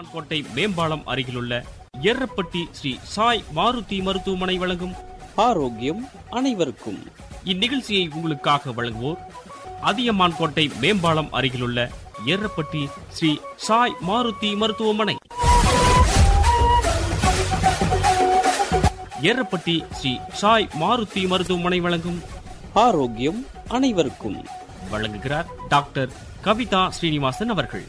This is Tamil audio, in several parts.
கோட்டை மேம்பாலம் அருகிலுள்ள எர்ரப்பட்டி ஸ்ரீ சாய் மாருதி மருத்துவமனை வழங்கும் ஆரோக்கியம் அனைவருக்கும் இந்நிகழ்ச்சியை உங்களுக்காக வழங்குவோர் அதியமான் கோட்டை மேம்பாலம் அருகிலுள்ள எர்ரப்பட்டி ஸ்ரீ சாய் மாருதி மருத்துவமனை எர்ரப்பட்டி ஸ்ரீ சாய் மாருதி மருத்துவமனை வழங்கும் ஆரோக்கியம் அனைவருக்கும் வழங்குகிறார் டாக்டர் கவிதா ஸ்ரீனிவாசன் அவர்கள்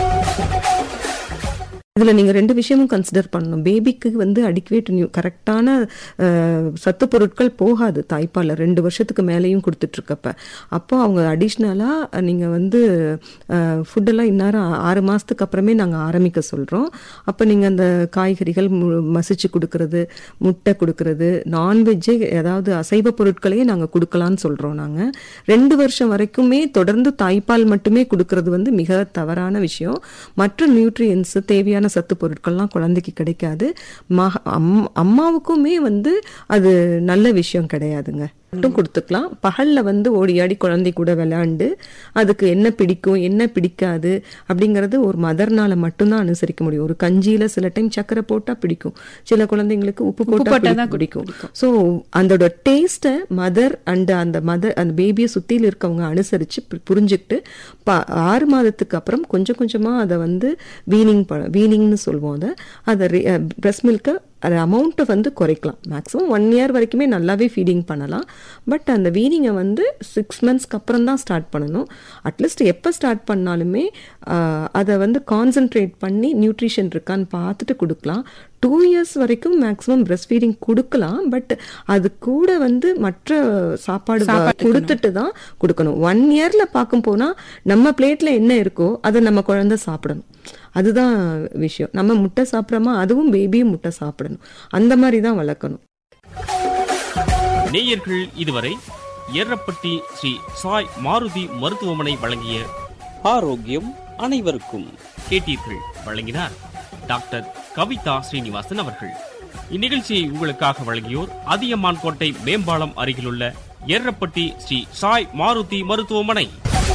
இதுல நீங்க ரெண்டு விஷயமும் கன்சிடர் பண்ணணும் பேபிக்கு வந்து அடிக்குவேட் நியூ கரெக்டான சத்து பொருட்கள் போகாது தாய்ப்பால்ல ரெண்டு வருஷத்துக்கு மேலேயும் கொடுத்துட்டு இருக்கப்ப அப்போ அவங்க அடிஷ்னலா நீங்க வந்து ஃபுட்டெல்லாம் இந்நேரம் ஆறு மாசத்துக்கு அப்புறமே நாங்க ஆரம்பிக்க சொல்றோம் அப்ப நீங்க அந்த காய்கறிகள் மு- மசிச்சு கொடுக்கறது முட்டை கொடுக்கறது நான்வெஜ்ஜே ஏதாவது அசைவ பொருட்களையே நாங்க கொடுக்கலாம்னு சொல்றோம் நாங்க ரெண்டு வருஷம் வரைக்குமே தொடர்ந்து தாய்ப்பால் மட்டுமே கொடுக்கறது வந்து மிக தவறான விஷயம் மற்ற நியூட்ரியன்ஸ் தேவையான சத்து பொருட்கள்லாம் குழந்தைக்கு கிடைக்காது மக அம்- அம்மாவுக்குமே வந்து அது நல்ல விஷயம் கிடையாதுங்க மட்டும் கொடுத்துக்கலாம் பகல்ல வந்து ஓடி ஆடி குழந்தை கூட விளையாண்டு அதுக்கு என்ன பிடிக்கும் என்ன பிடிக்காது அப்படிங்கறது ஒரு மதர்னால மட்டும்தான் அனுசரிக்க முடியும் ஒரு கஞ்சியில சில டைம் சக்கரை போட்டா பிடிக்கும் சில குழந்தைங்களுக்கு உப்பு போட்டா போட்டா தான் பிடிக்கும் ஸோ அதோட டேஸ்ட்டை மதர் அண்ட் அந்த மதர் அந்த பேபியை சுத்தியில் இருக்கவங்க அனுசரிச்சு பு- புரிஞ்சுக்கிட்டு ப ஆறு மாதத்துக்கு அப்புறம் கொஞ்சம் கொஞ்சமா அதை வந்து வீனிங் ப வீனிங்னு சொல்லுவோம் அதை அதை பிரஸ்ட் மில்கை அது அமௌண்ட்டை வந்து குறைக்கலாம் மேக்ஸிமம் ஒன் இயர் வரைக்குமே நல்லாவே ஃபீடிங் பண்ணலாம் பட் அந்த வீனிங்கை வந்து சிக்ஸ் மந்த்ஸ்க்கு அப்புறம் தான் ஸ்டார்ட் பண்ணணும் அட்லீஸ்ட் எப்போ ஸ்டார்ட் பண்ணாலுமே ஆஹ், அதை வந்து கான்சென்ட்ரேட் பண்ணி நியூட்ரிஷன் இருக்கான்னு பார்த்துட்டு கொடுக்கலாம் டூ இயர்ஸ் வரைக்கும் மேக்ஸிமம் பிரஸ்ட் ஃபீடிங் கொடுக்கலாம் பட் அது கூட வந்து மற்ற சாப்பாடு வ- கொடுத்துட்டு தான் கொடுக்கணும் ஒன் இயர்ல பார்க்கும் போனா நம்ம பிளேட்ல என்ன இருக்கோ அதை நம்ம குழந்தை சாப்பிடணும் அதுதான் விஷயம் நம்ம முட்டை சாப்பிட்றோமா அதுவும் பேபியும் முட்டை சாப்பிடணும் அந்த மாதிரி தான் வளர்க்கணும் நேயர்கள் இதுவரை எர்ரப்பட்டி ஸ்ரீ சாய் மாருதி மருத்துவமனை வழங்கிய ஆரோக்கியம் அனைவருக்கும் கேட்டீர்கள் வழங்கினார் டாக்டர் கவிதா ஸ்ரீனிவாசன் அவர்கள் இந்நிகழ்ச்சியை உங்களுக்காக வழங்கியோர் அதியமான் கோட்டை மேம்பாலம் அருகிலுள்ள எர்ரப்பட்டி ஸ்ரீ சாய் மாருதி மருத்துவமனை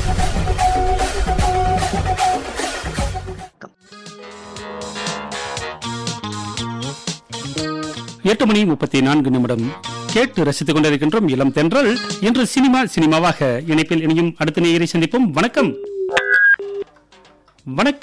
எட்டு மணி முப்பத்தி நான்கு நிமிடம் கேட்டு ரசித்துக் கொண்டிருக்கின்றோம் இளம் தென்றல் இன்று சினிமா சினிமாவாக இணைப்பில் இணையும் அடுத்த நேயரை சந்திப்போம் வணக்கம் வணக்கம்